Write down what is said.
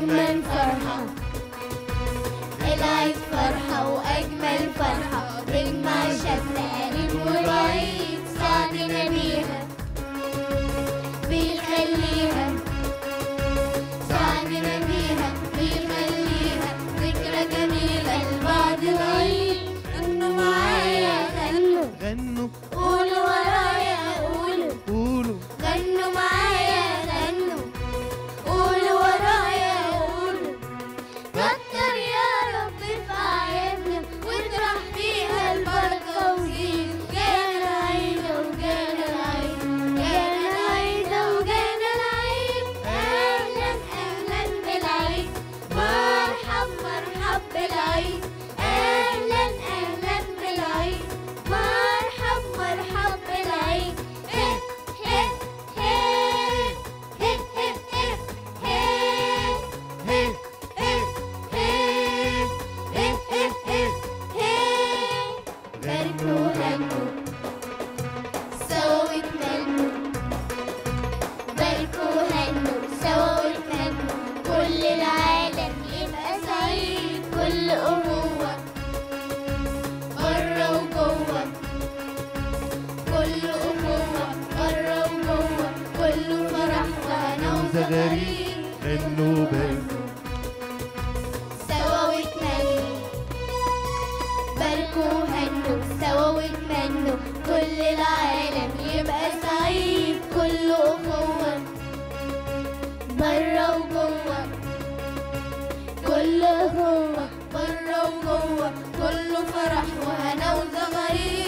أجمل فرحة العيد فرحة وأجمل فرحة تجمع شمل قريب وبعيد سعدنا بيها بيخليها سعدنا بيها بيخليها ذكرى جميلة لبعض العيد غنوا معايا غنوا غنوا قولوا ورايا قولوا قولوا غنوا معايا غنوا قولوا ورايا قولوا كتر يا رب في عيننا واطرح فيها البركة وزين جانا العيد وجانا العيد جانا العيد وجانا العيد أهلا أهلا بالعيد مرحب مرحب بالعيد أهلا أهلا بالعيد مرحب مرحب بالعيد هه هه هه هه هه هه هي باركوا هنوا سوا واتمنوا باركوا هنوا سوا واتمنوا كل العالم يبقى سعيد كل أبوة بره وجوه كل أبوة بره وجوه كله فرح وهنا وزغاريد وزغاريد غنوا باركوا سوا واتمنوا باركوا هنوا سوا واتمنوا كل العالم يبقى سعيد كله أخوة برا وجوه كله أخوة برا وجوه كله فرح وهنا وزغاريد